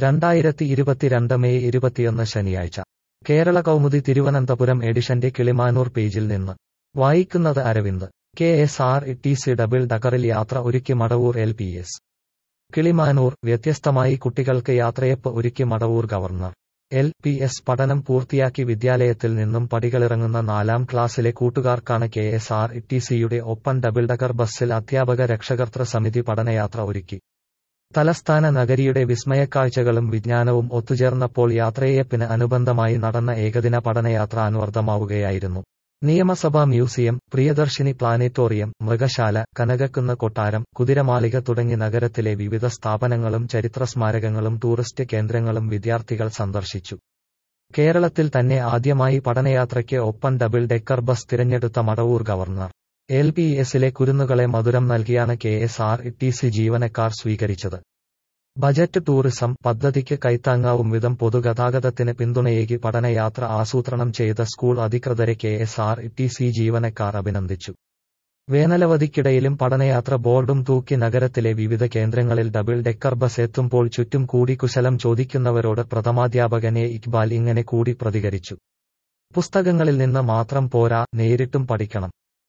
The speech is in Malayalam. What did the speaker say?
രണ്ടായിരത്തി ഇരുപത്തിരണ്ട് മെയ് ഇരുപത്തിയൊന്ന് ശനിയാഴ്ച കേരള കൗമുദി തിരുവനന്തപുരം എഡിഷന്റെ കിളിമാനൂർ പേജിൽ നിന്ന് വായിക്കുന്നത് Aravind K S R T C double ഡക്കറിൽ യാത്ര ഒരുക്കി Madavoor L P S Kilimanoor വ്യത്യസ്തമായി കുട്ടികൾക്ക് യാത്രയപ്പ് ഒരുക്കി Madavoor government L P S പഠനം പൂർത്തിയാക്കി വിദ്യാലയത്തിൽ നിന്നും പടികളിറങ്ങുന്ന നാലാം ക്ലാസ്സിലെ കൂട്ടുകാർക്കാണ് കെ എസ് ആർ ടി സിയുടെ ഒപ്പൻ ഡബിൾ ഡക്കർ ബസ്സിൽ അധ്യാപക രക്ഷകർത്തൃ സമിതി പഠനയാത്ര ഒരുക്കി തലസ്ഥാന നഗരിയുടെ വിസ്മയക്കാഴ്ചകളും വിജ്ഞാനവും ഒത്തുചേർന്നപ്പോൾ യാത്രയപ്പിന് അനുബന്ധമായി നടന്ന ഏകദിന പഠനയാത്ര അൻവർത്ഥമാവുകയായിരുന്നു നിയമസഭാ മ്യൂസിയം പ്രിയദർശിനി പ്ലാനറ്റോറിയം മൃഗശാല കനകക്കുന്ന് കൊട്ടാരം കുതിരമാളിക തുടങ്ങി നഗരത്തിലെ വിവിധ സ്ഥാപനങ്ങളും ചരിത്ര സ്മാരകങ്ങളും ടൂറിസ്റ്റ് കേന്ദ്രങ്ങളും വിദ്യാർത്ഥികൾ സന്ദർശിച്ചു കേരളത്തിൽ തന്നെ ആദ്യമായി പഠനയാത്രയ്ക്ക് ഒപ്പൻ ഡബിൾ ഡെക്കർ ബസ് തിരഞ്ഞെടുത്ത മടവൂർ ഗവർണർ എൽ പി എസിലെ കുരുന്നുകളെ മധുരം നൽകിയാണ് K S R T C ജീവനക്കാർ സ്വീകരിച്ചത് ബജറ്റ് ടൂറിസം പദ്ധതിക്ക് കൈത്താങ്ങാവും വിധം പൊതുഗതാഗതത്തിന് പിന്തുണയേകി പഠനയാത്ര ആസൂത്രണം ചെയ്ത സ്കൂൾ അധികൃതരെ K S R T C ജീവനക്കാർ അഭിനന്ദിച്ചു വേനലവധിക്കിടയിലും പഠനയാത്ര ബോർഡും തൂക്കി നഗരത്തിലെ വിവിധ കേന്ദ്രങ്ങളിൽ ഡബിൾ ഡെക്കർ ബസ് എത്തുമ്പോൾ ചുറ്റും കൂടി കുശലം ചോദിക്കുന്നവരോട് പ്രഥമാധ്യാപകനെ ഇക്ബാൽ ഇങ്ങനെ കൂടി പ്രതികരിച്ചു പുസ്തകങ്ങളിൽ നിന്ന് മാത്രം പോരാ നേരിട്ടും പഠിക്കണം